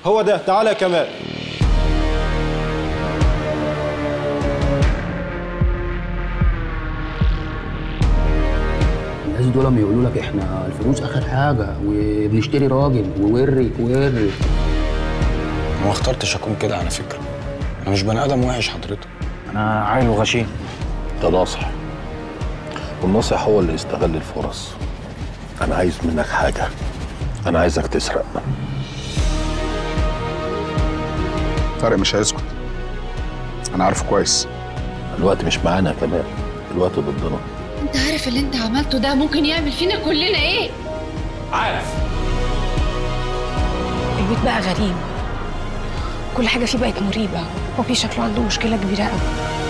هو ده تعالى يا كمال الناس دول لما يقولوا لك احنا الفلوس اخر حاجه وبنشتري راجل ووري وري ما اخترتش اكون كده على فكره انا مش بني ادم وحش حضرتك انا عيل وغشيم انت ناصح والناصح هو اللي يستغل الفرص انا عايز منك حاجه انا عايزك تسرق طارق مش هيسكت انا عارفه كويس الوقت مش معانا كمان الوقت ضدنا انت عارف اللي انت عملته ده ممكن يعمل فينا كلنا ايه البيت بقى غريب كل حاجة فيه بقت مريبة وفي شكله عنده مشكلة كبيرة قوي